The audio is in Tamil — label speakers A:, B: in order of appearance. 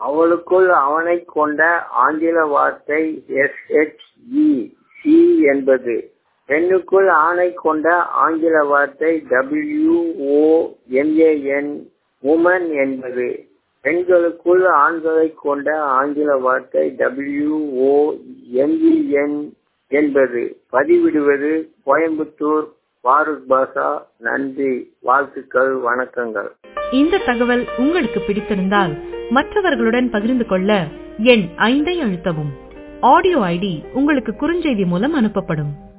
A: அவளுக்குள் அவனைக் கொண்ட ஆங்கில வார்த்தை எஸ் ஹெச் இ சி என்பது பெண்ணுக்குள் ஆணைக் கொண்ட ஆங்கில வார்த்தை டபிள்யூ ஓ எம்ஏஎன் உமன் என்பது பெண்களுக்குள் ஆண்களைக் கொண்ட ஆங்கில வார்த்தை டபிள்யூ ஓ எம்இஎன் என்பது பதிவிடுவது கோயம்புத்தூர் ஃபாரூக் பாஷா நன்றி வாழ்த்துக்கள் வணக்கங்கள்
B: இந்த தகவல் உங்களுக்கு பிடித்திருந்தால் மற்றவர்களுடன் பகிர்ந்து கொள்ள எண் ஐந்தை அழுத்தவும் ஆடியோ ஐடி உங்களுக்கு குறுஞ்செய்தி மூலம் அனுப்பப்படும்